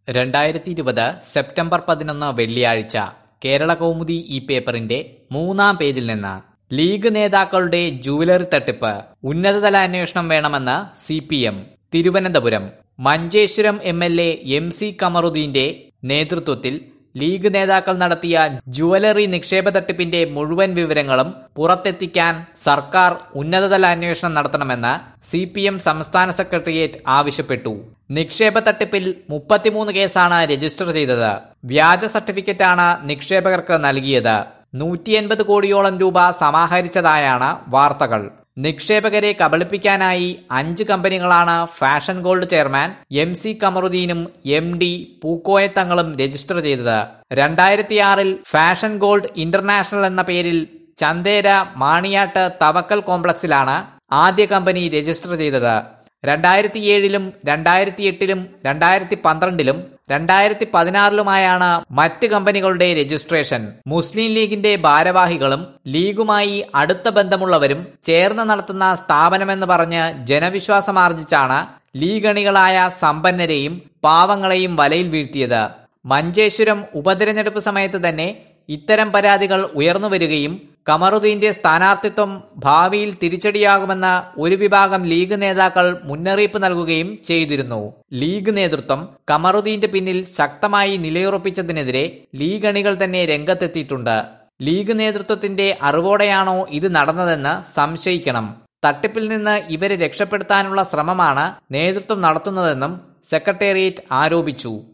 രണ്ടായിരത്തി ഇരുപത് സെപ്റ്റംബർ പതിനൊന്ന് വെള്ളിയാഴ്ച കേരള കൗമുദി ഈ പേപ്പറിന്റെ മൂന്നാം പേജിൽ നിന്ന് ലീഗ് നേതാക്കളുടെ ജുവലറി തട്ടിപ്പ് ഉന്നതതല അന്വേഷണം വേണമെന്ന് C P M Thiruvananthapuram Manjeshwaram M L A M C കമറുദ്ദീന്റെ നേതൃത്വത്തിൽ ലീഗ് നേതാക്കൾ നടത്തിയ ജുവലറി നിക്ഷേപ തട്ടിപ്പിന്റെ മുഴുവൻ വിവരങ്ങളും പുറത്തെത്തിക്കാൻ സർക്കാർ ഉന്നതതല അന്വേഷണം നടത്തണമെന്ന് സി പി എം സംസ്ഥാന സെക്രട്ടേറിയറ്റ് ആവശ്യപ്പെട്ടു നിക്ഷേപ തട്ടിപ്പിൽ മുപ്പത്തിമൂന്ന് കേസാണ് രജിസ്റ്റർ ചെയ്തത് വ്യാജ സർട്ടിഫിക്കറ്റാണ് നിക്ഷേപകർക്ക് നൽകിയത് നൂറ്റി എൺപത് കോടിയോളം രൂപ സമാഹരിച്ചതായാണ് വാർത്തകൾ നിക്ഷേപകരെ കബളിപ്പിക്കാനായി അഞ്ച് കമ്പനികളാണ് fashion gold chairman M C കമറുദ്ദീനും എം ഡി പൂക്കോയത്തങ്ങളും രജിസ്റ്റർ ചെയ്തത് രണ്ടായിരത്തിയാറിൽ ഫാഷൻ ഗോൾഡ് ഇന്റർനാഷണൽ എന്ന പേരിൽ ചന്തേര മാണിയാട്ട് തവക്കൽ കോംപ്ലക്സിലാണ് ആദ്യ കമ്പനി രജിസ്റ്റർ ചെയ്തത് രണ്ടായിരത്തി ഏഴിലും രണ്ടായിരത്തി എട്ടിലും രണ്ടായിരത്തി പന്ത്രണ്ടിലും രണ്ടായിരത്തി പതിനാറിലുമായാണ് മറ്റ് കമ്പനികളുടെ രജിസ്ട്രേഷൻ മുസ്ലിം ലീഗിന്റെ ഭാരവാഹികളും ലീഗുമായി അടുത്ത ബന്ധമുള്ളവരും ചേർന്ന് നടത്തുന്ന സ്ഥാപനമെന്ന് പറഞ്ഞ് ജനവിശ്വാസമാർജിച്ചാണ് ലീഗണികളായ സമ്പന്നരെയും പാവങ്ങളെയും വലയിൽ വീഴ്ത്തിയത് മഞ്ചേശ്വരം ഉപതെരഞ്ഞെടുപ്പ് സമയത്ത് തന്നെ ഇത്തരം പരാതികൾ ഉയർന്നു വരികയും കമറുദ്ദീന്റെ സ്ഥാനാർത്ഥിത്വം ഭാവിയിൽ തിരിച്ചടിയാകുമെന്ന് ഒരു വിഭാഗം ലീഗ് നേതാക്കൾ മുന്നറിയിപ്പ് നൽകുകയും ചെയ്തിരുന്നു ലീഗ് നേതൃത്വം കമറുദ്ദീന്റെ പിന്നിൽ ശക്തമായി നിലയുറപ്പിച്ചതിനെതിരെ ലീഗ് അണികൾ തന്നെ രംഗത്തെത്തിയിട്ടുണ്ട് ലീഗ് നേതൃത്വത്തിന്റെ അറിവോടെയാണോ ഇത് നടന്നതെന്ന് സംശയിക്കണം തട്ടിപ്പിൽ നിന്ന് ഇവരെ രക്ഷപ്പെടുത്താനുള്ള ശ്രമമാണ് നേതൃത്വം നടത്തുന്നതെന്നും സെക്രട്ടേറിയറ്റ് ആരോപിച്ചു